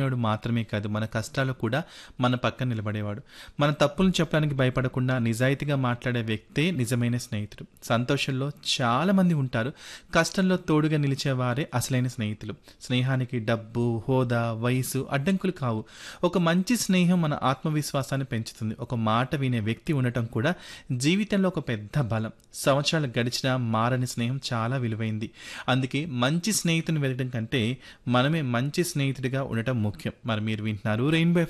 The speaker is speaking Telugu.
ఆదుకునేవాడు మాత్రమే కాదు మన కష్టాలు కూడా మన పక్కన నిలబడేవాడు మన తప్పులను చెప్పడానికి భయపడకుండా నిజాయితీగా మాట్లాడే వ్యక్తే నిజమైన స్నేహితుడు సంతోషంలో చాలా మంది ఉంటారు కష్టంలో తోడుగా నిలిచేవారే అసలైన స్నేహితులు స్నేహానికి డబ్బు హోదా వయసు అడ్డంకులు కావు ఒక మంచి స్నేహం మన ఆత్మవిశ్వాసాన్ని పెంచుతుంది ఒక మాట వినే వ్యక్తి ఉండటం కూడా జీవితంలో ఒక పెద్ద బలం సంవత్సరాలు గడిచినా మారని స్నేహం చాలా విలువైంది అందుకే మంచి స్నేహితుని వెతకడం కంటే మనమే మంచి స్నేహితుడిగా ఉండటం ముఖ్యం మరి మీరు వింటున్నారు రెయిన్బో